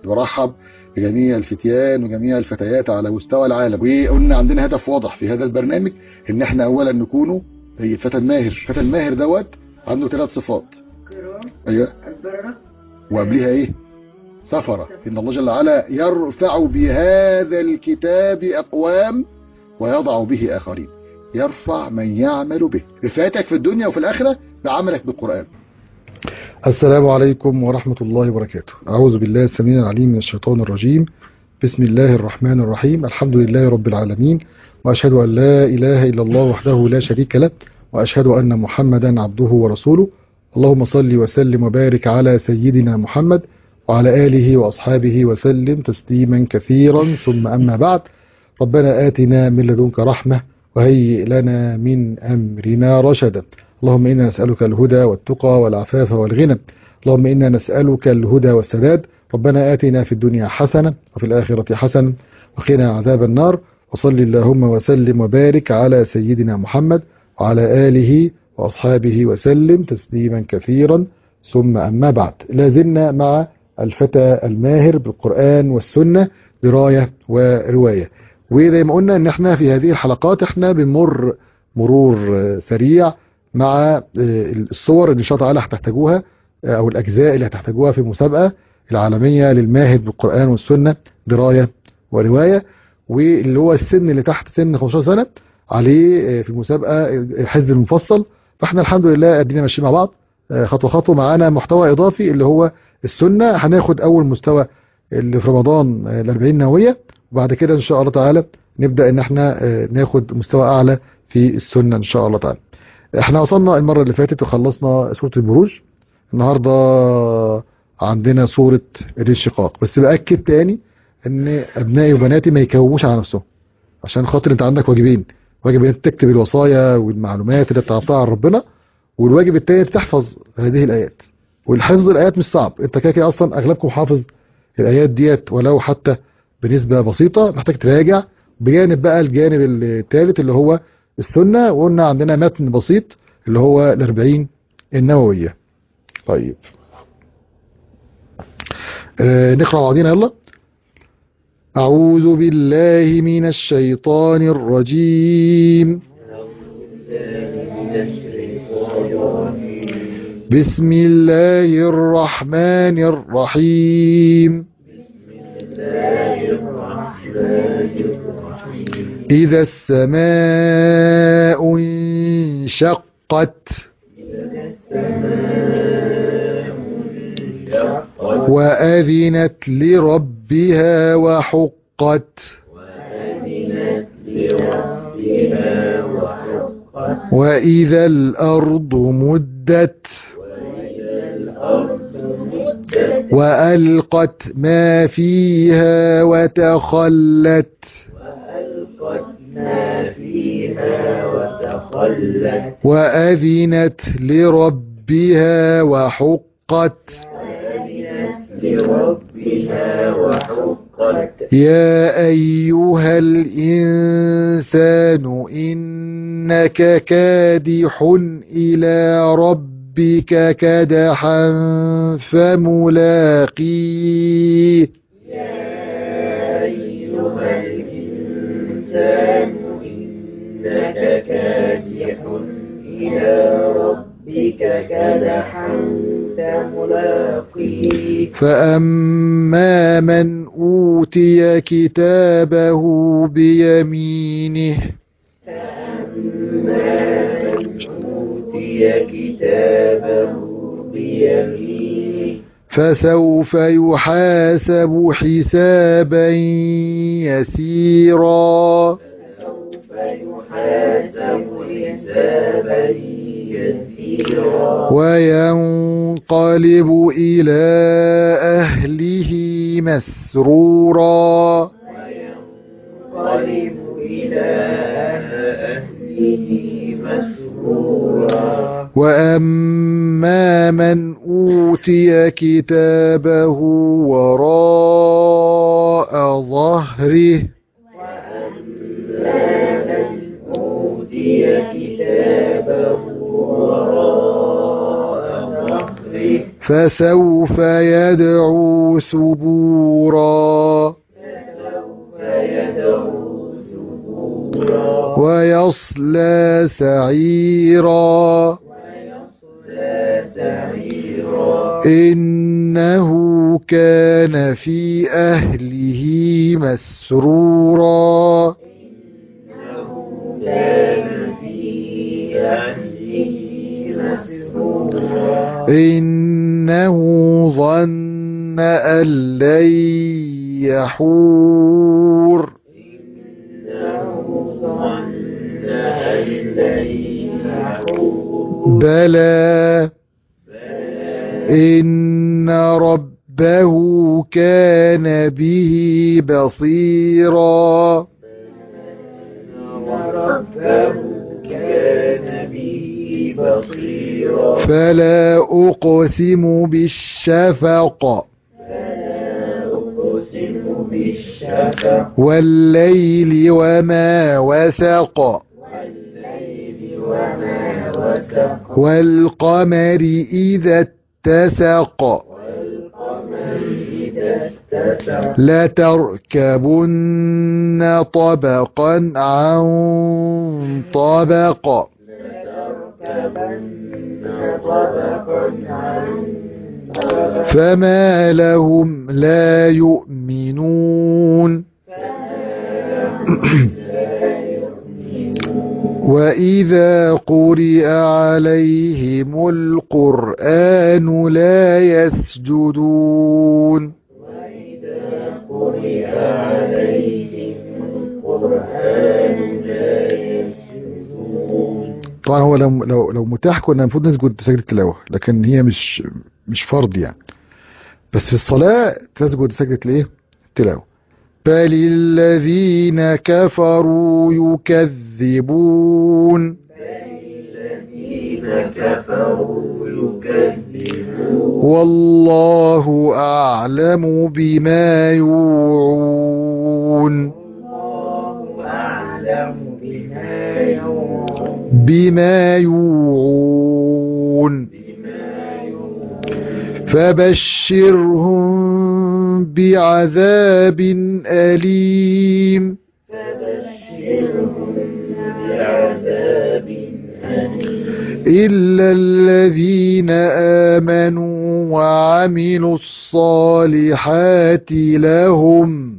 برحب بجميع الفتيان وجميع الفتيات على مستوى العالم وقلنا عندنا هدف واضح في هذا البرنامج ان احنا اولا نكونوا زي الفتى الماهر الفتى الماهر دوت عنده ثلاث صفات ايوه وقبلها ايه سفرة ان الله جل وعلا يرفع بهذا الكتاب اقوام ويضع به اخرين يرفع من يعمل به رفعتك في الدنيا وفي الاخره بعملك بالقران السلام عليكم ورحمة الله وبركاته أعوذ بالله السميع العليم من الشيطان الرجيم بسم الله الرحمن الرحيم الحمد لله رب العالمين وأشهد أن لا إله إلا الله وحده لا شريك له وأشهد أن محمدا عبده ورسوله اللهم صل وسلم وبارك على سيدنا محمد وعلى آله وأصحابه وسلم تسليما كثيرا ثم أما بعد ربنا آتنا من لدنك رحمة وهيئ لنا من أمرنا رشدا اللهم إنا نسألك الهدى والتقى والعفاف والغنى اللهم إنا نسألك الهدى والسداد ربنا آتنا في الدنيا حسنة وفي الآخرة حسنة وقنا عذاب النار وصل اللهم وسلم وبارك على سيدنا محمد وعلى آله وأصحابه وسلم تسليما كثيرا ثم أما بعد لازلنا مع الفتى الماهر بالقرآن والسنة دراية ورواية وزي ما قلنا ان احنا في هذه الحلقات احنا بنمر مرور سريع مع الصور اللي ان شاء الله تعالى هتحتاجوها او الاجزاء اللي هتحتاجوها في المسابقه العالميه للماهر بالقران والسنه درايه وروايه واللي هو السن اللي تحت سن 15 سنه عليه في المسابقه حزب المفصل فاحنا الحمد لله ادينا ماشيين مع بعض خطوه خطوه معانا محتوى اضافي اللي هو السنه هناخد اول مستوى اللي في رمضان ال 40 نوويه وبعد كده ان شاء الله تعالى نبدا ان احنا ناخد مستوى اعلى في السنه ان شاء الله تعالى احنا وصلنا المرة اللي فاتت وخلصنا سورة البروج النهاردة عندنا سورة الانشقاق بس بأكد تاني ان ابنائي وبناتي ما يكوموش على نفسهم عشان خاطر انت عندك واجبين واجب ان انت تكتب الوصايا والمعلومات اللي تعرفها عن ربنا والواجب التاني تحفظ هذه الايات والحفظ الايات مش صعب انت كده كده اصلا اغلبكم حافظ الايات ديت ولو حتى بنسبة بسيطة محتاج تراجع بجانب بقى الجانب الثالث اللي هو السنة وقلنا عندنا متن بسيط اللي هو الاربعين النووية طيب آه نقرأ بعضينا يلا أعوذ بالله من الشيطان الرجيم بسم الله الرحمن الرحيم بسم الله الرحمن الرحيم إذا السماء انشقت وأذنت لربها وحقت وإذا الأرض مدت وألقت ما فيها وتخلت وأذنت لربها وحقت يا أيها الإنسان إنك كادح إلى ربك كدحا فملاقيه يا أيها الإنسان إنك كادح إلى ربك كدحا فملاقيه فأما من أوتي كتابه بيمينه فأما من أوتي كتابه بيمينه فسوف يحاسب حسابا يسيرا سوف يحاسب حسابا يسيرا وينقلب إلى أهله مسرورا وينقلب إلى أهله مسرورا وأما من أوتي كتابه وراء ظهره وأما من أوتي كتابه وراء ظهره فسوف يدعو ثبورا فسوف يدعو ثبورا ويصلى سعيرا ويصلى سعيرا إنه كان في أهله مسرورا إنه كان في أهله مسرورا إنه ظن أن لن يحور إنه ظن أن لن يحور بلى إن ربه كان به بصيرا ربه كان به بصيرا فلا أقسم بالشفق أقسم بالشفق والليل وما وسق والليل وما وسق والقمر إذا اتسق والقمر إذا اتسق لتركبن طبقا عن طبق لتركبن طبقا عن طبق فما لهم لا يؤمنون وإذا قرئ عليهم القرآن لا يسجدون وإذا قرئ عليهم القرآن لا يسجدون طبعا هو لو لو لو متاح كنا المفروض نسجد سجدة تلاوة لكن هي مش مش فرض يعني بس في الصلاة تسجد سجدة الايه التلاوة بل الذين كفروا يكذبون الذين كفروا يكذبون والله أعلم بما يوعون الله أعلم بما يوعون بما يوعون بما يوعون فبشرهم بعذاب أليم فبشرهم بعذاب أليم إلا الذين آمنوا وعملوا الصالحات لهم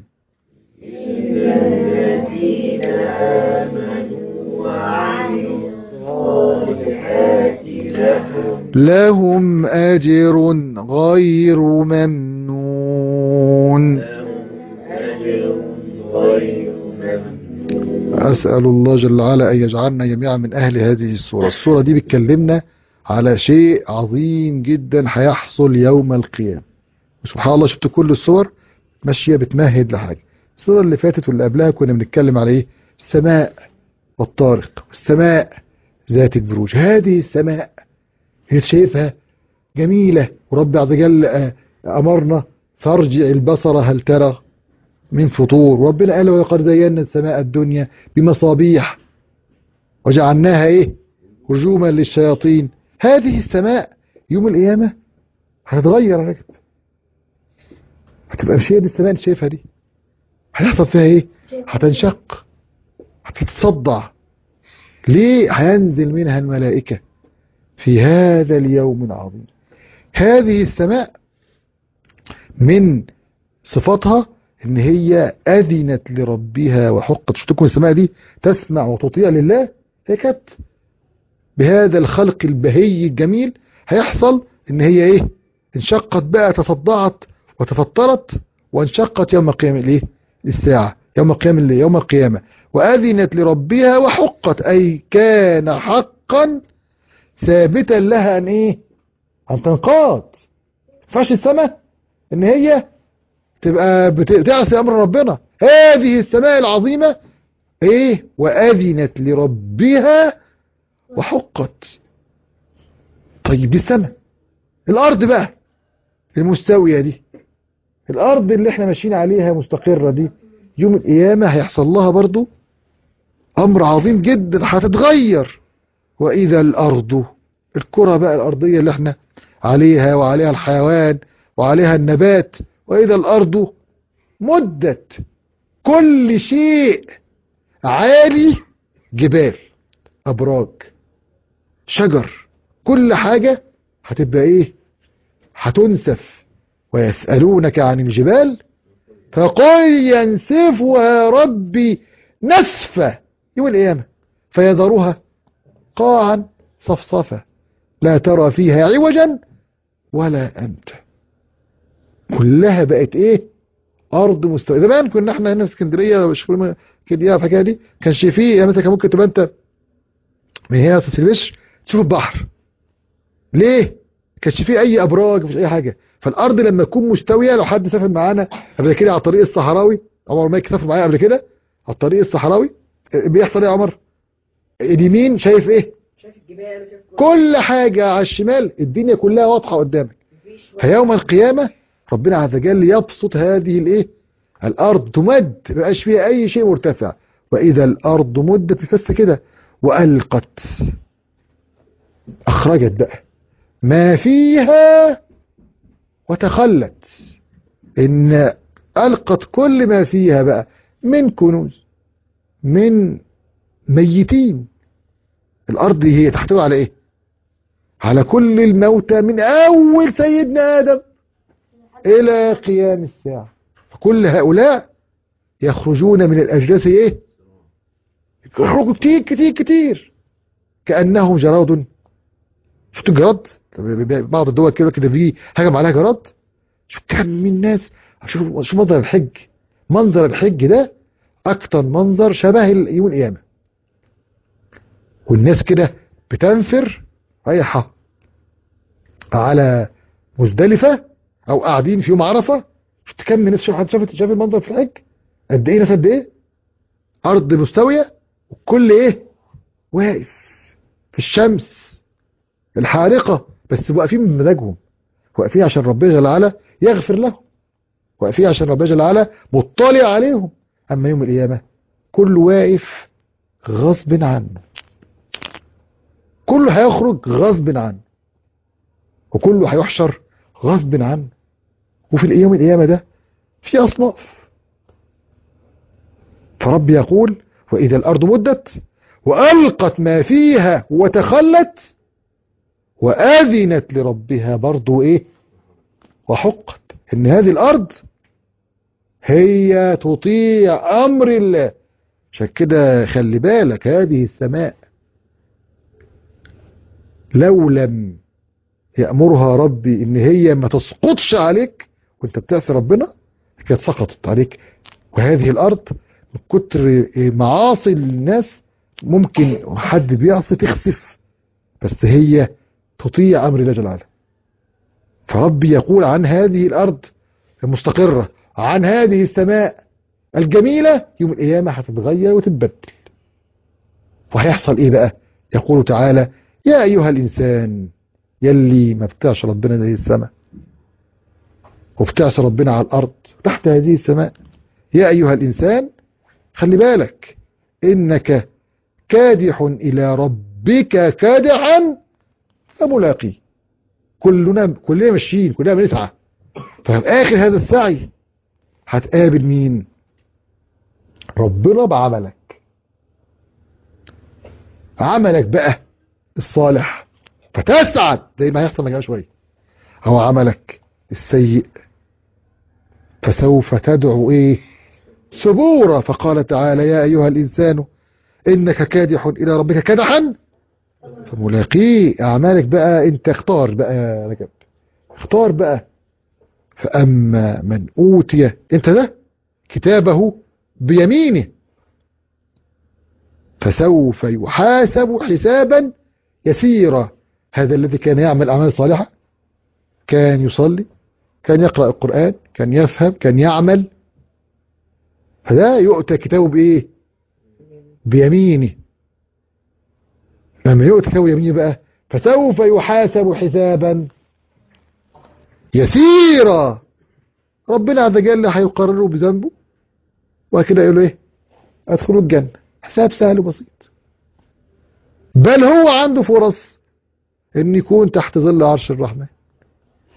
الذين آمنوا وعملوا الصالحات لهم لهم أجر غير ممنون لهم أجر غير ممنون أسأل الله جل وعلا أن يجعلنا جميعا من أهل هذه السورة السورة دي بتكلمنا على شيء عظيم جدا هيحصل يوم القيامة سبحان الله شفت كل الصور ماشية بتمهد لحاجة الصورة اللي فاتت واللي قبلها كنا بنتكلم على ايه السماء والطارق السماء ذات البروج هذه السماء اللي شايفها جميلة ورب عز وجل آه، أمرنا فارجع البصر هل ترى من فطور ربنا قال ولقد زينا السماء الدنيا بمصابيح وجعلناها ايه رجوما للشياطين هذه السماء يوم القيامة هتتغير يا راجل هتبقى مش هي دي السماء اللي شايفها دي هيحصل فيها ايه هتنشق هتتصدع ليه هينزل منها الملائكة في هذا اليوم العظيم هذه السماء من صفاتها ان هي اذنت لربها وحقت شفتكم السماء دي تسمع وتطيع لله هي كانت بهذا الخلق البهي الجميل هيحصل ان هي ايه انشقت بقى تصدعت وتفطرت وانشقت يوم قيام الايه الساعة يوم قيام الليل يوم القيامة واذنت لربها وحقت اي كان حقا ثابتا لها ان ايه ان تنقاد فاش السماء ان هي تبقى بتعصي امر ربنا هذه السماء العظيمة ايه واذنت لربها وحقت طيب دي السماء الارض بقى المستوية دي الارض اللي احنا ماشيين عليها مستقرة دي يوم القيامة هيحصل لها برضو امر عظيم جدا هتتغير واذا الارض الكرة بقى الارضية اللي احنا عليها وعليها الحيوان وعليها النبات وإذا الأرض مدت كل شيء عالي جبال أبراج شجر كل حاجة هتبقى إيه هتنسف ويسألونك عن الجبال فقل ينسفها ربي نسفة يوم القيامة فيذرها قاعا صفصفة لا ترى فيها عوجا ولا أمتا كلها بقت ايه ارض مستوى زمان كنا احنا هنا في اسكندريه مش كل ما كده يا الحكايه دي كانش فيه يعني مثلا كان ممكن تبقى انت من هنا سلسلش تشوف البحر ليه كانش فيه اي ابراج مفيش اي حاجه فالارض لما تكون مستويه لو حد سافر معانا قبل كده على الطريق الصحراوي عمر ما سافر معايا قبل كده على الطريق الصحراوي بيحصل ايه يا عمر اليمين شايف ايه شايف الجبال وشايف كل حاجه على الشمال الدنيا كلها واضحه قدامك مفيش فيوم القيامة ربنا عز وجل يبسط هذه الايه الارض تمد ما يبقاش فيها اي شيء مرتفع واذا الارض مدت بس كده والقت اخرجت بقى ما فيها وتخلت ان القت كل ما فيها بقى من كنوز من ميتين الارض هي تحتوي على ايه على كل الموتى من أول سيدنا آدم إلى قيام الساعة فكل هؤلاء يخرجون من الأجداث إيه يخرجوا كتير كتير كتير كأنهم جراد شفتوا الجراد بعض الدول كده كده في هجم عليها جراد شوف كم من ناس شوف شوف منظر الحج منظر الحج ده أكتر منظر شبه يوم القيامة والناس كده بتنفر رايحة على مزدلفة او قاعدين في يوم عرفة شفت كم من الناس شوف حد شافت شاف المنظر في الحج قد ايه ناس قد ايه ارض مستوية وكل ايه واقف في الشمس الحارقة بس واقفين من مزاجهم واقفين عشان ربنا جل وعلا يغفر لهم واقفين عشان ربنا جل وعلا مطلع عليهم اما يوم القيامة كل واقف غصب عنه كله هيخرج غصب عنه وكله هيحشر غصب عنه وفي اليوم القيامة ده في أصناف فرب يقول وإذا الأرض مدت وألقت ما فيها وتخلت وآذنت لربها برضو إيه وحقت إن هذه الأرض هي تطيع أمر الله عشان كده خلي بالك هذه السماء لو لم يأمرها ربي ان هي ما تسقطش عليك وانت بتعصي ربنا كانت سقطت عليك وهذه الارض من كتر معاصي الناس ممكن حد بيعصي تخسف بس هي تطيع امر الله جل وعلا فربي يقول عن هذه الارض المستقرة عن هذه السماء الجميلة يوم القيامة هتتغير وتتبدل وهيحصل ايه بقى يقول تعالى يا أيها الإنسان يلي ما بتعش ربنا زي السماء وبتعش ربنا على الأرض تحت هذه السماء يا أيها الإنسان خلي بالك إنك كادح إلى ربك كادحا فملاقي كلنا كلنا ماشيين كلنا بنسعى ففي آخر هذا السعي هتقابل مين ربنا بعملك عملك بقى الصالح فتسعد زي ما هيحصل مجال شوية او عملك السيء فسوف تدعو ايه سبورا فقال تعالى يا ايها الانسان انك كادح الى ربك كدحا فملاقيه اعمالك بقى انت اختار بقى يا رجب اختار بقى فاما من اوتي انت ده كتابه بيمينه فسوف يحاسب حسابا يسيرا هذا الذي كان يعمل أعمال صالحة كان يصلي كان يقرأ القرآن كان يفهم كان يعمل فده يؤتى كتابه بإيه بيمينه لما يؤتى كتابه بيمينه بقى فسوف يحاسب حسابا يسيرا ربنا عز وجل هيقرره بذنبه وكده يقول له ايه ادخلوا الجنة حساب سهل وبسيط بل هو عنده فرص ان يكون تحت ظل عرش الرحمن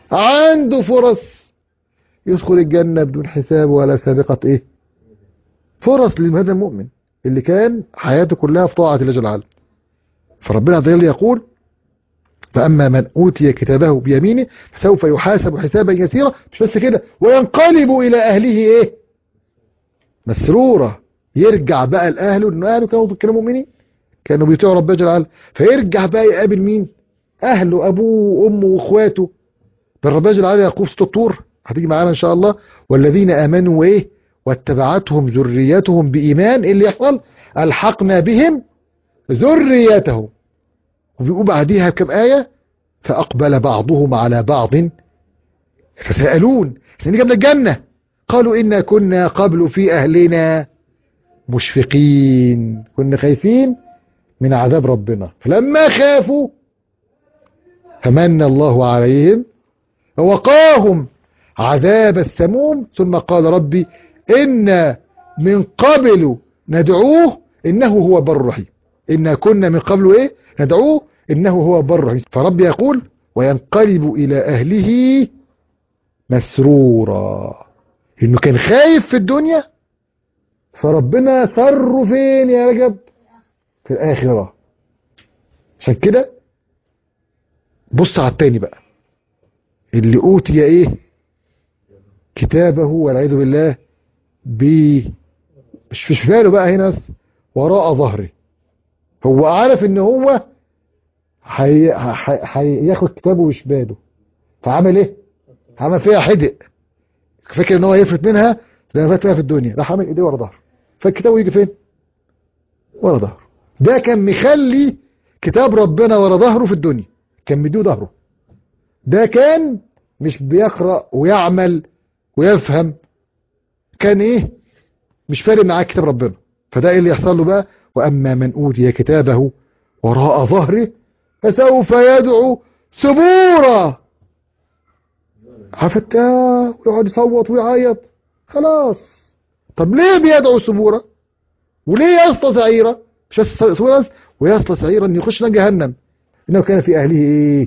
عنده فرص يدخل الجنة بدون حساب ولا سابقة ايه فرص لهذا المؤمن اللي كان حياته كلها في طاعة الله جل وعلا فربنا عز وجل يقول فأما من أوتي كتابه بيمينه فسوف يحاسب حسابا يسيرا مش بس كده وينقلب إلى أهله إيه مسرورة يرجع بقى لأهله إنه أهله كانوا كانوا مؤمنين كانوا بيطيعوا ربنا جل وعلا فيرجع بقى يقابل مين أهله أبوه وأمه وإخواته بل ربنا جل وعلا يقول في الطور هتيجي معانا إن شاء الله والذين آمنوا وإيه واتبعتهم ذريتهم بإيمان إيه اللي يحصل ألحقنا بهم ذريتهم وبيقول بعديها كم آية فأقبل بعضهم على بعض فسألون احنا جبنا الجنة قالوا إنا كنا قبل في أهلنا مشفقين كنا خايفين من عذاب ربنا فلما خافوا فمن الله عليهم ووقاهم عذاب السموم ثم قال ربي إن من قبل ندعوه إنه هو بر رحيم إنا كنا من قبل إيه ندعوه إنه هو بر رحيم فربي يقول وينقلب إلى أهله مسرورا إنه كان خايف في الدنيا فربنا سره فين يا رجب في الآخرة عشان كده بص على التاني بقى اللي أوتي إيه كتابه والعياذ بالله ب مش في باله بقى هنا وراء ظهره هو عارف ان هو هياخد كتابه وشباله فعمل ايه عمل فيها حدق فاكر ان هو يفلت منها زي ما فات فيها في الدنيا راح عامل ايديه ورا ظهره فالكتاب يجي فين ورا ظهره ده كان مخلي كتاب ربنا ورا ظهره في الدنيا كان مديه ظهره ده كان مش بيقرأ ويعمل ويفهم كان ايه مش فارق معاه كتاب ربنا فده ايه اللي يحصل له بقى واما من اوتي كتابه وراء ظهره فسوف يدعو سبورا عفتا ويقعد يصوت ويعيط خلاص طب ليه بيدعو سبورا وليه يصل سعيرا مش سبورا ويصل سعيرا ان يخش جهنم انه كان في اهله ايه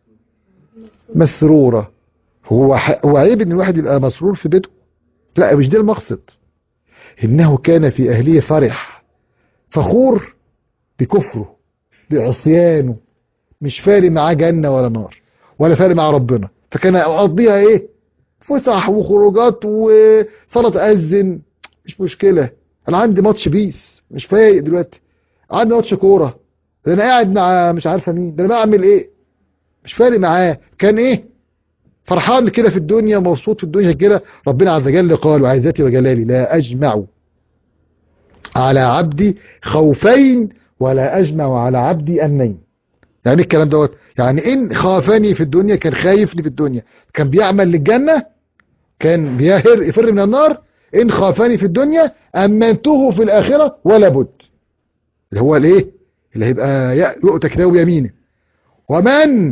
مسرورا هو هو عيب ان الواحد يبقى مسرور في بيته لا مش ده المقصد انه كان في اهله فرح فخور بكفره بعصيانه مش فارق معاه جنة ولا نار ولا فارق مع ربنا فكان يقضيها ايه فسح وخروجات وصلاة أذن مش مشكلة انا عندي ماتش بيس مش فايق دلوقتي عندي ماتش كورة ده انا قاعد مع مش عارفة مين ده انا بعمل ايه مش فارق معاه كان ايه فرحان كده في الدنيا مبسوط في الدنيا كده ربنا عز وجل قال وعزتي وجلالي لا أجمع على عبدي خوفين ولا أجمع على عبدي أمنين يعني الكلام دوت يعني إن خافني في الدنيا كان خايفني في الدنيا كان بيعمل للجنة كان بيهر يفر من النار إن خافني في الدنيا أمنته في الآخرة ولا بد اللي هو الايه اللي هيبقى يؤتى كتابه يمينه ومن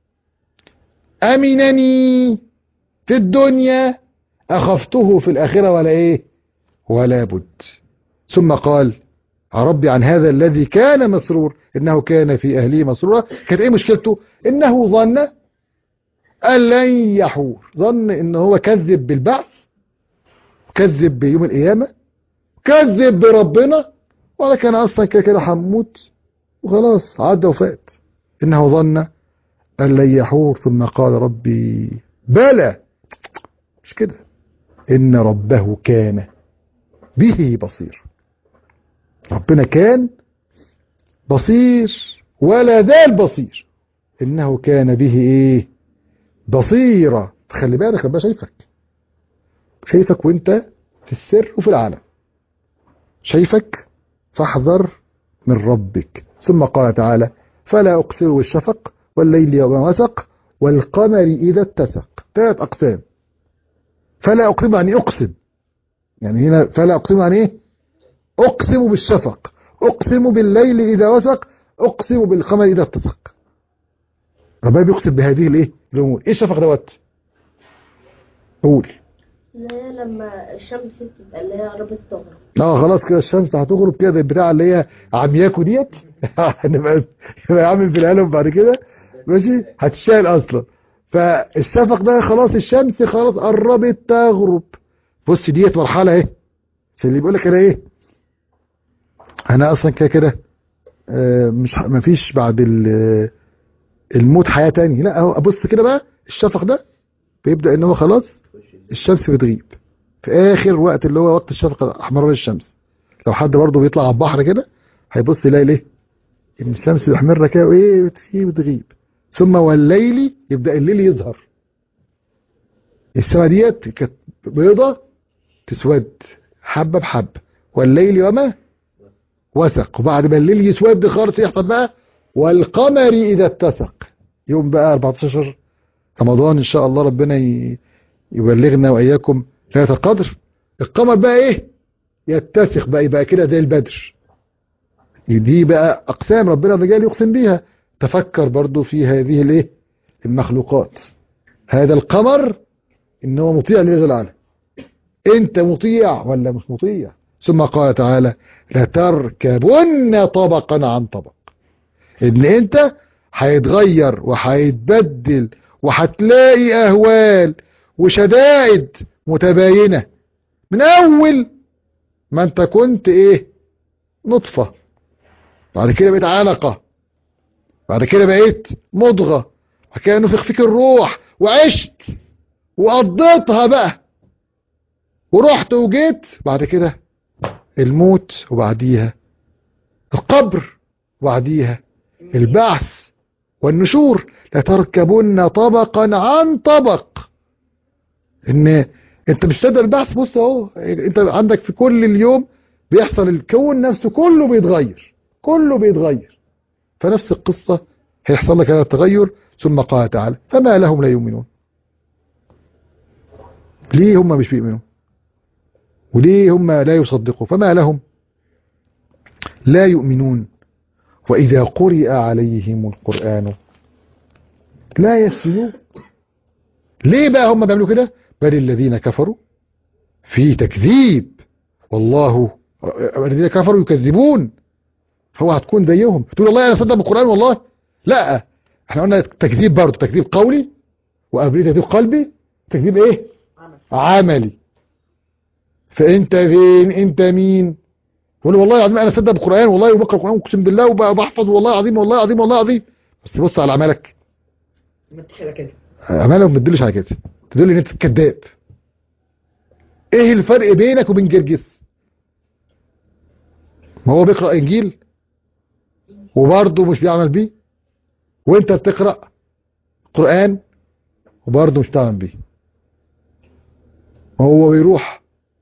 أمنني في الدنيا أخفته في الآخرة ولا إيه ولا بد ثم قال ربي عن هذا الذي كان مسرور إنه كان في أهله مسرورا كانت إيه مشكلته إنه ظن أن لن يحور ظن إن هو كذب بالبعث كذب بيوم القيامة كذب بربنا ولا كان أصلا كده كده حموت وخلاص عدى وفات إنه ظن أن لن يحور ثم قال ربي بلى مش كده إن ربه كان به بصير ربنا كان بصير ولا زال بصير إنه كان به إيه بصيرة خلي بالك ربنا شايفك شايفك وانت في السر وفي العالم شايفك فاحذر من ربك ثم قال تعالى فلا أقسم بالشفق والليل وما وسق والقمر إذا اتسق ثلاث أقسام فلا أقسم يعني أقسم يعني هنا فلا أقسم يعني إيه أقسم بالشفق أقسم بالليل إذا وسق أقسم بالقمر إذا اتسق ربنا بيقسم بهذه الإيه الأمور إيه الشفق دوت قول اللي هي لما الشمس تبقى اللي هي قربت تغرب اه خلاص كده الشمس هتغرب كده زي البتاع اللي هي عمياكو ديت نبقى نبقى عامل في القلم بعد كده ماشي هتشتغل اصلا فالشفق ده خلاص الشمس خلاص قربت تغرب بص ديت مرحله اهي عشان اللي بيقول لك انا ايه انا اصلا كده كده آه، مش ح- مفيش بعد ال- الموت حياه تاني لا اهو ابص كده بقى الشفق ده بيبدا ان هو خلاص الشمس بتغيب في اخر وقت اللي هو وقت الشفق احمرار الشمس لو حد برضه بيطلع على البحر كده هيبص يلاقي ليه ان الشمس محمره كده وايه بتغيب بتغيب ثم والليل يبدا الليل يظهر السماء ديت كانت بيضه تسود حبه بحبه والليل وما وسق وبعد ما الليل يسود خالص يحصل بقى والقمر اذا اتسق يوم بقى 14 رمضان ان شاء الله ربنا ي- يبلغنا واياكم ليله القدر القمر بقى ايه يتسق بقى يبقى كده زي البدر دي بقى اقسام ربنا الرجال يقسم بيها تفكر برضو في هذه الايه المخلوقات هذا القمر ان هو مطيع لله العالم انت مطيع ولا مش مطيع ثم قال تعالى لتركبن طبقا عن طبق ان انت هيتغير وهيتبدل وهتلاقي اهوال وشدائد متباينة من اول ما انت كنت ايه نطفة بعد كده بقيت علقة بعد كده بقيت مضغة بعد كده نفخ فيك الروح وعشت وقضيتها بقى ورحت وجيت بعد كده الموت وبعديها القبر وبعديها البعث والنشور لتركبن طبقا عن طبق ان انت مش تصدق البعث بص اهو انت عندك في كل اليوم بيحصل الكون نفسه كله بيتغير كله بيتغير فنفس القصة هيحصل لك هذا التغير ثم قال تعالى فما لهم لا يؤمنون ليه هم مش بيؤمنون وليه هم لا يصدقوا فما لهم لا يؤمنون وإذا قرئ عليهم القرآن لا يسجدون ليه بقى هم بيعملوا كده بل الذين كفروا في تكذيب والله الذين كفروا يكذبون فهو هتكون زيهم تقول والله انا صدق بالقرآن والله لا احنا قلنا تكذيب برضه تكذيب قولي وقبل تكذيب قلبي تكذيب ايه عملي فانت فين انت مين يقول له والله العظيم انا صدق بالقران والله وبقرا القران اقسم بالله وبحفظ والله العظيم والله العظيم والله العظيم بس بص على اعمالك ما تحرق كده اعمالك ما تدلش على كده تدل ان انت كذاب ايه الفرق بينك وبين جرجس ما هو بيقرا انجيل وبرضه مش بيعمل بيه وانت بتقرا قران وبرضه مش بتعمل بيه هو بيروح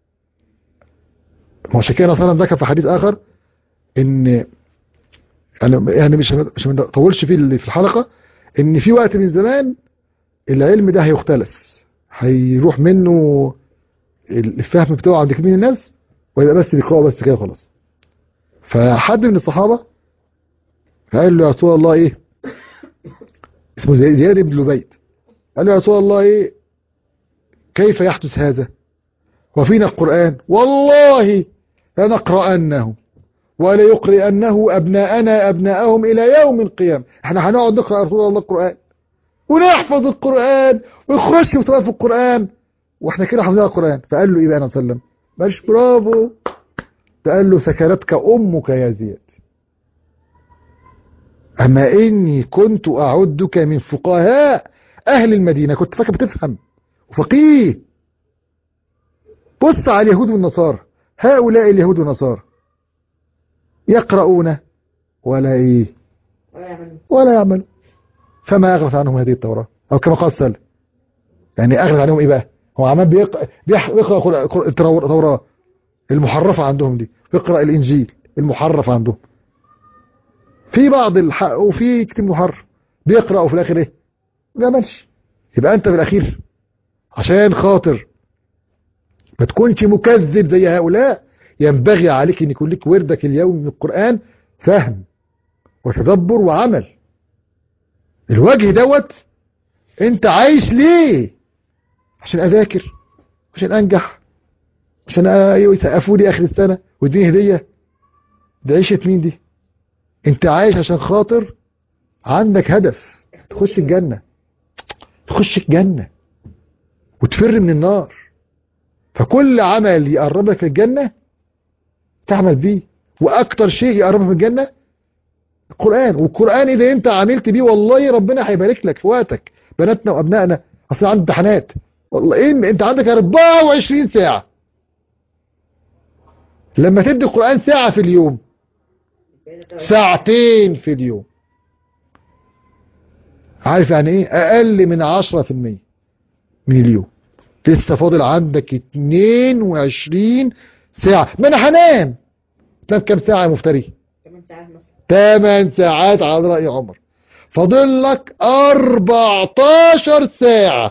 ما عشان كده صلى ذكر في حديث اخر ان انا يعني مش مش ما طولش فيه اللي في الحلقه ان في وقت من زمان العلم ده هيختلف هيروح منه الفهم بتاعه عند كمية الناس ويبقى بس بيقرأوا بس كده خلاص فحد من الصحابة فقال له يا رسول الله ايه اسمه زي- زياد بن لبيد قال له يا رسول الله ايه كيف يحدث هذا وفينا القرآن والله لنقرأنه ولا يقرئنه أبناءنا أبناءهم إلى يوم القيامة احنا هنقعد نقرأ يا رسول الله القرآن ونحفظ القرآن ونخش في في القرآن واحنا كده حافظين القرآن فقال له ايه بقى انا وسلم مش برافو ده قال له سكرتك امك يا زياد اما اني كنت اعدك من فقهاء اهل المدينة كنت فاكر بتفهم وفقيه بص على اليهود والنصارى هؤلاء اليهود والنصارى يقرؤون ولا ايه ولا يعمل ولا يعملوا فما أغرت عنهم هذه التوراة أو كما قال سلم يعني أغرت عنهم إيه بقى هو عمال بيقرأ بيح- بيقرأ قر- قر- الترا- التوراة المحرفة عندهم دي بيقرأ الإنجيل المحرف عندهم في بعض الحق وفي كتير محرف بيقرأ وفي الآخر إيه ما عملش يبقى أنت في الأخير عشان خاطر ما تكونش مكذب زي هؤلاء ينبغي عليك أن يكون لك وردك اليوم من القرآن فهم وتدبر وعمل الوجه دوت انت عايش ليه عشان اذاكر عشان انجح عشان ايوه يسقفوا لي اخر السنه واديني هديه ده عيشه مين دي انت عايش عشان خاطر عندك هدف تخش الجنه تخش الجنة وتفر من النار فكل عمل يقربك للجنة تعمل بيه واكتر شيء يقربك من الجنة القرآن والقرآن اذا انت عملت بيه والله ربنا هيبارك لك في وقتك بناتنا وابنائنا اصل عندي امتحانات والله ايه انت عندك 24 ساعة لما تدي القرآن ساعة في اليوم ساعتين في اليوم عارف يعني ايه اقل من 10% من اليوم لسه فاضل عندك 22 ساعة ما انا هنام تنام كام ساعة يا مفتري كمان ساعات مثلا 8 ساعات على رأي عمر فاضل لك 14 ساعة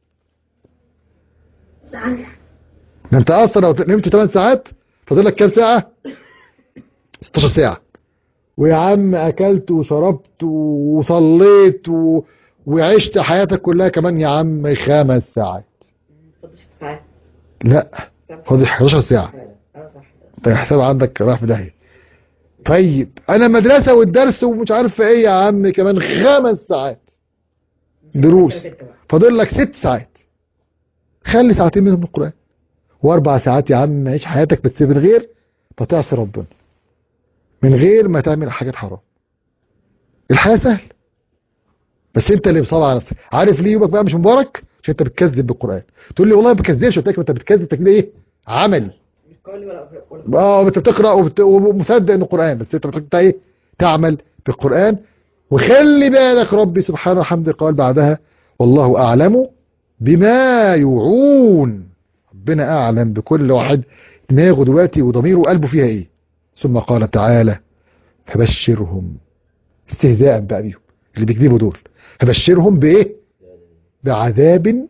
ده انت اصلا لو نمت 8 ساعات فاضل لك كام ساعة 16 ساعة ويا عم اكلت وشربت وصليت و... وعشت حياتك كلها كمان يا عم خمس ساعات فاضل ست ساعات لا فاضل 11 ساعة اه صح انت الحساب عندك راح في داهية طيب انا مدرسة والدرس ومش عارف ايه يا عم كمان خمس ساعات دروس ستة بقى. فاضل لك ست ساعات خلي ساعتين منهم من القرآن واربع ساعات يا عم عيش حياتك بس من غير ما تعصي ربنا من غير ما تعمل حاجات حرام الحياة سهل بس انت اللي مصاب على نفسك عارف ليه يومك بقى مش مبارك عشان انت بتكذب بالقرآن تقول لي والله ما بكذبش قلت لك ما انت بتكذب تكذيب ايه عملي مش قولي ولا ولا اه انت بتقرا وبت... ومصدق انه قران بس انت محتاج ايه تعمل بالقران وخلي بالك ربي سبحانه وحمده قال بعدها والله اعلم بما يوعون ربنا اعلم بكل واحد دماغه دلوقتي وضميره وقلبه فيها ايه ثم قال تعالى فبشرهم استهزاء بقى بيهم اللي بيكذبوا دول فبشرهم بايه بعذاب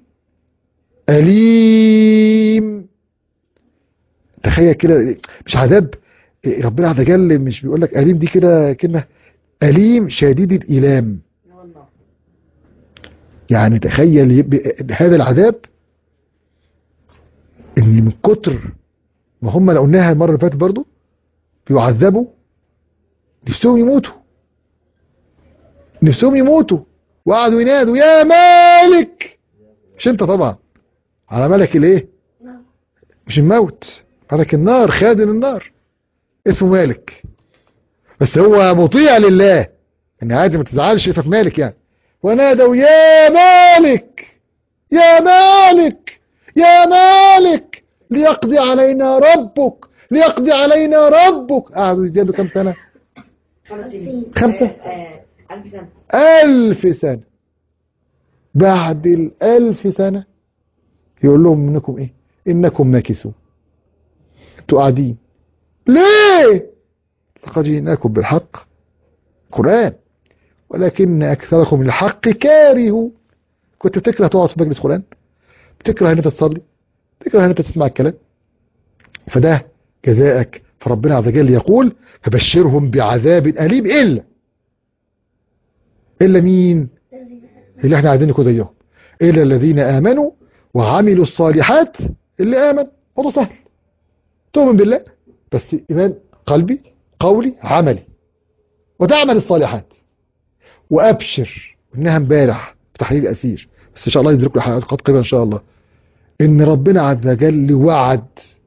اليم تخيل كده مش عذاب ربنا عز وجل مش بيقول لك أليم دي كده كلمة أليم شديد الإيلام هو النار يعني تخيل يبقى هذا العذاب ان من كتر ما هم لو قلناها المرة اللي فاتت برضو بيعذبوا نفسهم يموتوا نفسهم يموتوا وقعدوا ينادوا يا مالك مش انت طبعا على ملك الايه مش الموت ملك النار خادم النار اسمه مالك بس هو مطيع لله ان عادي ما تزعلش اسمك مالك يعني ونادوا يا مالك يا مالك يا مالك ليقضي علينا ربك ليقضي علينا ربك قعدوا يزيدوا كم سنة خمس سنين خمسة؟ آه، آه، ألف سنة ألف سنة بعد الألف سنة يقول لهم إنكم إيه إنكم ماكسون أنتوا قاعدين ليه لقد جئناكم بالحق قرآن ولكن أكثركم للحق كاره كنت بتكره تقعد في مجلس قرآن بتكره ان انت تصلي بتكره ان انت تسمع الكلام فده جزاءك فربنا عز وجل يقول فبشرهم بعذاب أليم إلا إلا مين اللي احنا عايزين نكون زيهم إلا الذين آمنوا وعملوا الصالحات اللي آمن موضوع سهل تؤمن بالله بس إيمان قلبي قولي عملي وتعمل الصالحات وأبشر إنها امبارح في تحرير أسير بس إن شاء الله يدركوا حلقات قريبة إن شاء الله إن ربنا عز وجل وعد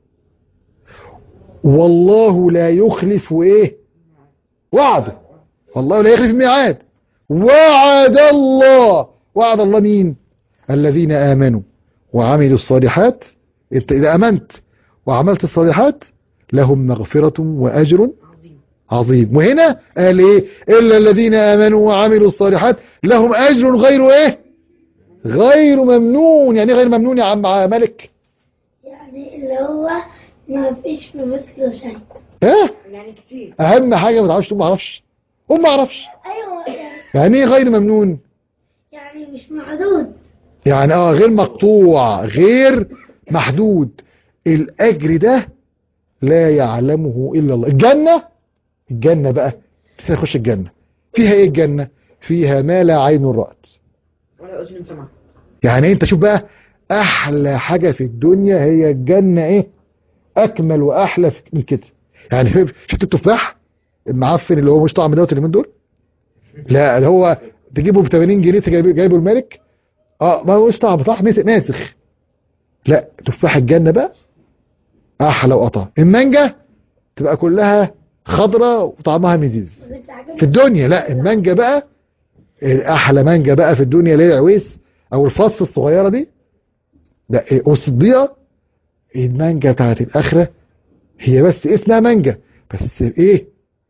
والله لا يخلف إيه وعده والله لا يخلف الميعاد وعد الله وعد الله مين الذين آمنوا وعملوا الصالحات انت إذا أمنت وعملت الصالحات لهم مغفرة وأجر عظيم عظيم وهنا قال ايه إلا الذين آمنوا وعملوا الصالحات لهم أجر غير ايه غير ممنون يعني إيه غير ممنون يا عم ملك يعني اللي هو ما فيش في مثله شيء ها يعني كتير اهم حاجة ما تعرفش تقول ما اعرفش قول ما اعرفش ايوه يعني, يعني ايه غير ممنون يعني مش محدود يعني اه غير مقطوع غير محدود الاجر ده لا يعلمه الا الله الجنة الجنة بقى لسه يخش الجنة فيها ايه الجنة فيها ما لا عين رأت ولا أذن سمع يعني انت شوف بقى احلى حاجة في الدنيا هي الجنة ايه اكمل واحلى في- من كده يعني شفت التفاح المعفن اللي هو مش طعم دوت اللي من دول لا ده هو تجيبه ب 80 جنيه تجيبه- جايبه الملك اه ما هوش طعم صح ماسخ ماسخ لا تفاح الجنة بقى احلى وقطع المانجا تبقى كلها خضرة وطعمها مزيز في الدنيا لا المانجا بقى احلى مانجا بقى في الدنيا اللي هي العويس او الفص الصغيرة دي لا إيه، والصديقة المانجا بتاعت الاخرة هي بس اسمها مانجا بس ايه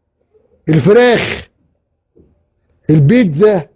الفراخ البيتزا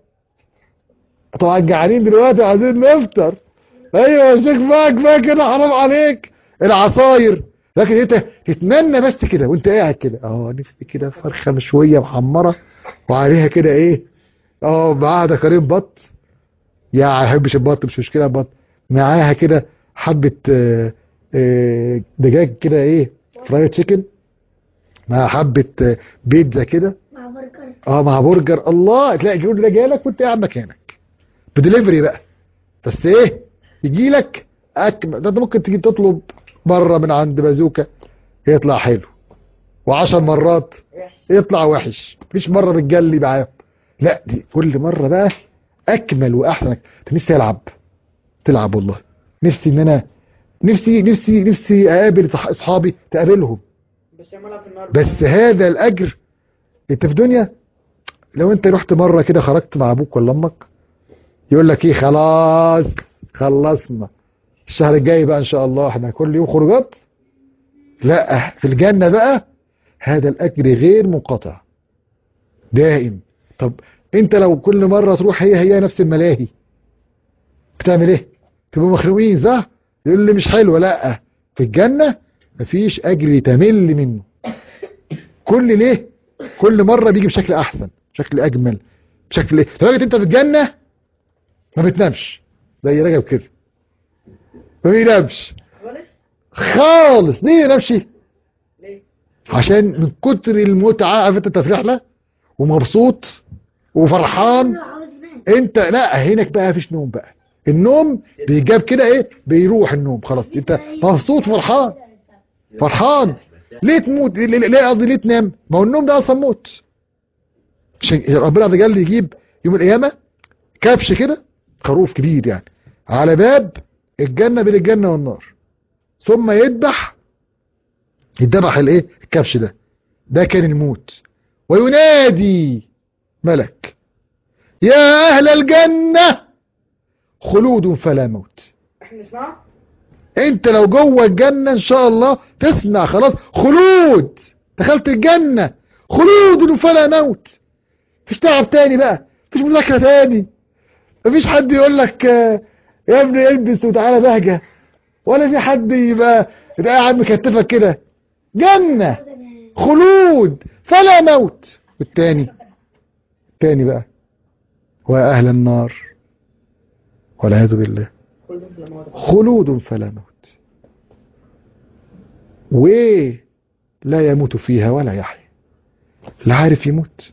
طبعا جعانين دلوقتي عايزين نفطر ايوه يا شيخ فاك فاك كده حرام عليك العصاير لكن انت تتمنى بس كده وانت قاعد كده اه نفسي كده فرخه مشويه محمره وعليها كده ايه اه معاها ده كريم بط يا ما احبش البط مش مشكله بط معاها كده حبه آه، آه، دجاج كده ايه فرايد تشيكن مع حبه آه، بيتزا كده مع برجر اه مع برجر الله تلاقي الجول ده جالك وانت قاعد مكانك بدليفري بقى بس ايه يجي لك اكمل ده انت ممكن تيجي تطلب بره من عند بازوكا يطلع حلو وعشر مرات وحش يطلع وحش مفيش مره بتجلي معاهم لا دي كل مره بقى اكمل واحسن انت نفسي العب تلعب والله نفسي ان انا نفسي نفسي نفسي اقابل صح- اصحابي تقابلهم بس يعملها في النار بس هذا الاجر انت في دنيا لو انت رحت مره كده خرجت مع ابوك ولا امك يقول لك ايه خلاص خلصنا الشهر الجاي بقى ان شاء الله احنا كل يوم خروجات لا في الجنه بقى هذا الاجر غير منقطع دائم طب انت لو كل مره تروح هي هي نفس الملاهي بتعمل ايه تبقوا مخنوقين صح يقول لي مش حلوه لا في الجنه مفيش اجر يتمل منه كل ليه كل مره بيجي بشكل احسن بشكل اجمل بشكل ايه لدرجه انت في الجنه ما بتنامش زي رجب كده ما بينامش خالص خالص ليه ما ينامش ليه؟ عشان من كتر المتعه عارف انت أنت في رحله ومبسوط وفرحان عاوز ينام انت لا هناك بقى مفيش نوم بقى النوم بيجاب كده ايه بيروح النوم خلاص انت مبسوط فرحان فرحان ليه تموت ليه- ليه ليه قصدي ليه تنام ما هو النوم ده اصلا موت عشان ربنا عز وجل يجيب يوم القيامه كبش كده خروف كبير يعني على باب الجنه بين الجنه والنار ثم يذبح يذبح الايه الكبش ده ده كان الموت وينادي ملك يا اهل الجنه خلود فلا موت احنا نسمعه انت لو جوه الجنة ان شاء الله تسمع خلاص خلود دخلت الجنة خلود فلا موت مفيش تعب تاني بقى مفيش مذاكرة تاني مفيش حد يقول لك آه، يا ابني البس وتعالى بهجة ولا في حد يبقى يبقى قاعد مكتفك كده جنة خلود فلا موت والتاني التاني بقى وأهل النار والعياذ بالله كل دول في الموت خلود فلا موت ولا يموت فيها ولا يحيا لا عارف يموت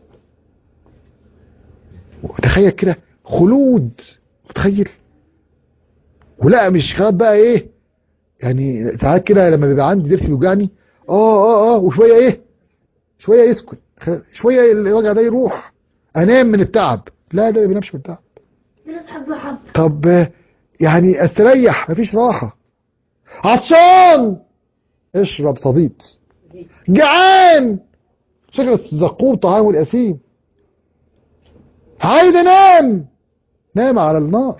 وتخيل كده خلود متخيل ولا مش خلاص بقى ايه يعني ساعات كده لما بيبقى عندي ضرس بيوجعني اه اه اه وشويه ايه شويه يسكت خ- شويه الوجع ده يروح انام من التعب لا ده ما بينامش من التعب بنسحب له حب طب آه، يعني استريح مفيش راحة عطشان اشرب صديد جعان شكل الزقوم طعام الأثيم عايز انام نام على النار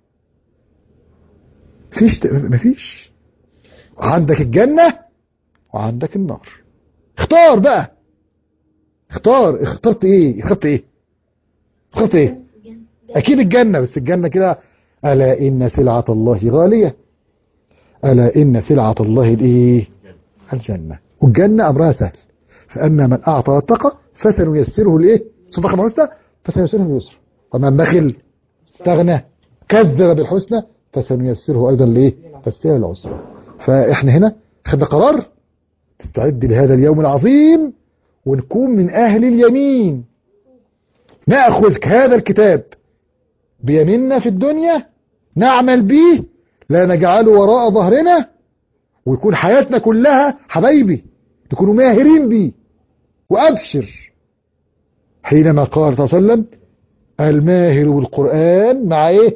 مفيش مفيش عندك الجنة وعندك النار اختار بقى اختار اخترت ايه اخترت ايه اخترت ايه اكيد الجنة بس الجنة كده الا ان سلعة الله غالية الا ان سلعة الله الايه الجنة والجنة امرها سهل فاما من اعطى واتقى فسنيسره لايه صدق ما حسنى فسنيسره لليسر ومن بخل استغنى كذب بالحسنى فسنيسره ايضا لايه فالسير العسر فاحنا هنا خدنا قرار نستعد لهذا اليوم العظيم ونكون من اهل اليمين ناخذ هذا الكتاب بيميننا في الدنيا نعمل به لا نجعله وراء ظهرنا ويكون حياتنا كلها حبايبي تكونوا ماهرين بيه وأبشر حينما قال صلى الله عليه وسلم الماهر بالقرآن مع ايه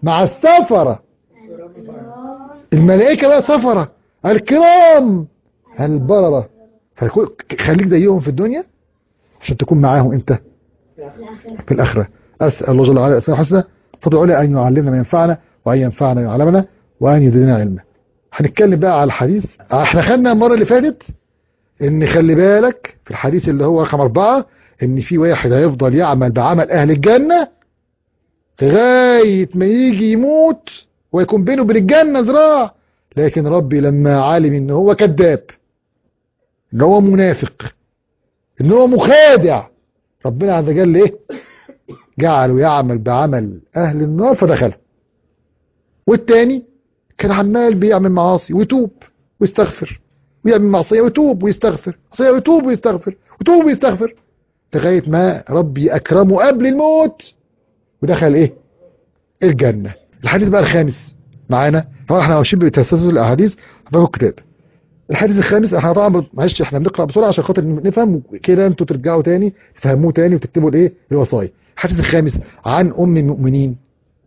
مع السفرة الملائكة بقى سفرة الكرام البررة فيكون- خليك زيهم في الدنيا عشان تكون معاهم انت في الآخرة أسأل الله جل وعلا أسماء حسنى فضل علي أن يعلمنا ما ينفعنا وأن ينفعنا ما يعلمنا وأن يزيدنا علما هنتكلم بقى على الحديث احنا خدنا المرة اللي فاتت ان خلي بالك في الحديث اللي هو رقم أربعة ان في واحد هيفضل يعمل بعمل أهل الجنة لغاية ما يجي يموت ويكون بينه وبين الجنة ذراع لكن ربي لما علم ان هو كذاب ان هو منافق ان هو مخادع ربنا عز وجل ايه جعله يعمل بعمل اهل النار فدخل والتاني كان عمال بيعمل معاصي ويتوب ويستغفر ويعمل معصيه ويتوب ويستغفر معصيه ويتوب ويستغفر ويتوب ويستغفر لغايه ما ربي اكرمه قبل الموت ودخل ايه الجنه الحديث بقى الخامس معانا طبعا احنا ماشيين بتسلسل الاحاديث في الكتاب الحديث الخامس احنا طبعا معلش احنا بنقرا بسرعه عشان خاطر نفهم كده انتوا ترجعوا تاني تفهموه تاني وتكتبوا الايه الوصايا الحديث الخامس عن ام المؤمنين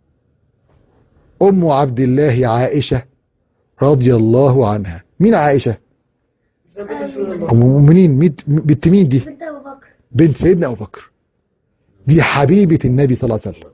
ام عبد الله عائشه رضي الله عنها مين عائشه زوجة رسول الله ام المؤمنين مين- بنت مين دي بنت ابو بكر بنت سيدنا ابو بكر دي حبيبه النبي صلى الله عليه وسلم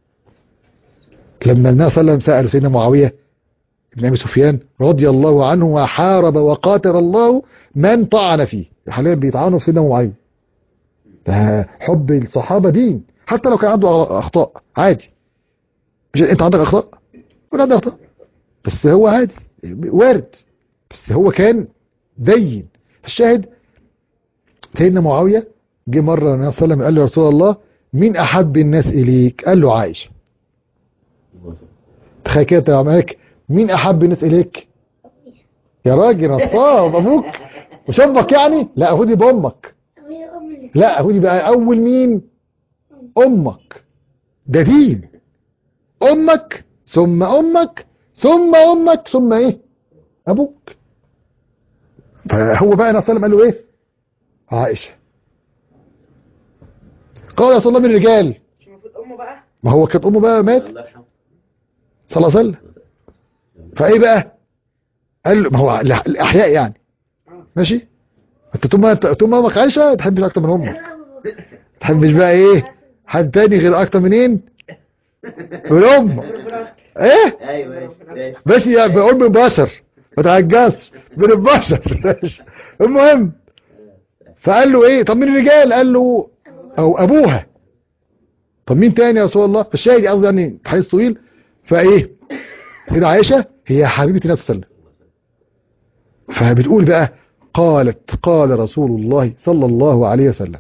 لما النبي صلى الله عليه وسلم سالوا سيدنا معاويه بن ابي سفيان رضي الله عنه وحارب وقاتل الله من طعن فيه حاليا بيطعنوا في سيدنا معاويه ده حب الصحابه دين حتى لو كان عنده اخطاء عادي مش انت عندك اخطاء كل عندك اخطاء بس هو عادي وارد بس هو كان دين الشاهد سيدنا معاويه جه مره النبي صلى الله عليه وسلم قال له يا رسول الله مين احب الناس اليك قال له عائشه تخيل كده يا عمك مين احب الناس اليك يا راجل نصاب ابوك مش امك يعني لا ابوك يبقى امك هي امي لا ابوك يبقى اول مين امك ده دين امك ثم امك ثم امك ثم ايه ابوك فهو بقى النبي صلى الله عليه وسلم قال له ايه عائشه قال يا رسول الله من الرجال مش المفروض امه بقى ما هو كانت امه بقى مات الله يرحمه صلى الله عليه وسلم فايه بقى قال له ما هو الأح- الاحياء يعني ماشي انت طول ما طول ما امك عايشه ما تحبش اكتر من امك انا ابو بكر ما تحبش بقى ايه حد تاني غير اكتر منين من امك ايه ايوه ماشي بس يا بقول من بشر ما تعجزش من البشر ماشي. المهم فقال له ايه طب مين الرجال قال له او ابوها طب مين تاني يا رسول الله فالشاهد قصدي يعني حديث طويل فايه سيدة عائشة هي حبيبة النبي صلى الله عليه وسلم فبتقول بقى قالت قال رسول الله صلى الله عليه وسلم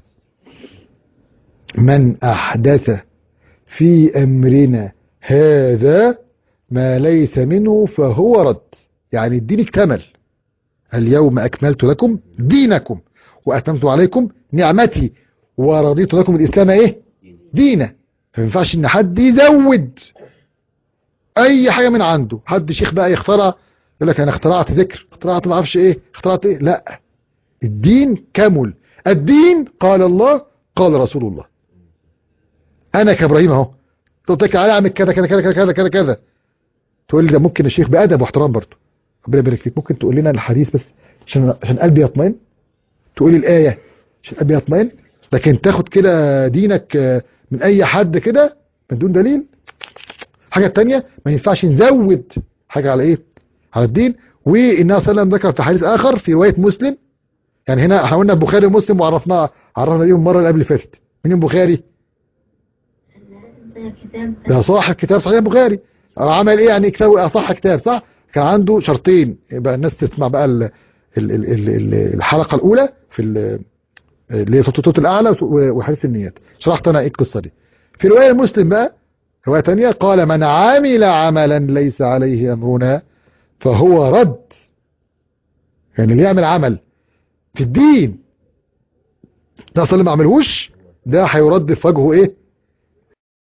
من أحدث في أمرنا هذا ما ليس منه فهو رد يعني الدين اكتمل اليوم أكملت لكم دينكم وأتممت عليكم نعمتي ورضيت لكم الإسلام إيه دينا فما ينفعش إن حد يزود أي حاجة من عنده حد شيخ بقى يخترع يقول لك أنا اخترعت ذكر اخترعت ما اعرفش إيه اخترعت إيه لا الدين كمل الدين قال الله قال رسول الله أنا كإبراهيم أهو قلت لك تعالى اعمل كذا كذا كذا كذا كذا كذا كذا تقول لي ده ممكن الشيخ بأدب واحترام برضه ربنا يبارك فيك ممكن تقول لنا الحديث بس عشان عشان قلبي يطمئن تقول لي الآية عشان قلبي يطمئن لكن تاخد كده دينك آه، من أي حد كده من دون دليل حاجة تانية ما ينفعش نزود حاجة على إيه على الدين والنبي صلى الله عليه وسلم ذكر في حديث آخر في رواية مسلم يعني هنا احنا قلنا البخاري ومسلم وعرفناه عرفنا ليهم المرة اللي قبل اللي فاتت مين البخاري ده كتاب ده صاحب كتاب صحيح البخاري عمل ايه يعني كتاب اصح كتاب صح كان عنده شرطين يبقى الناس تسمع بقى ال ال ال ال ال الحلقة الاولى في ال- اللي هي صوت الصوت الاعلى وحديث النيات شرحت انا ايه القصة دي في رواية مسلم بقى رواية تانية قال من عمل عملا ليس عليه امرنا فهو رد يعني اللي يعمل عمل في الدين ده اصلا ما عملهوش ده هيرد في وجهه ايه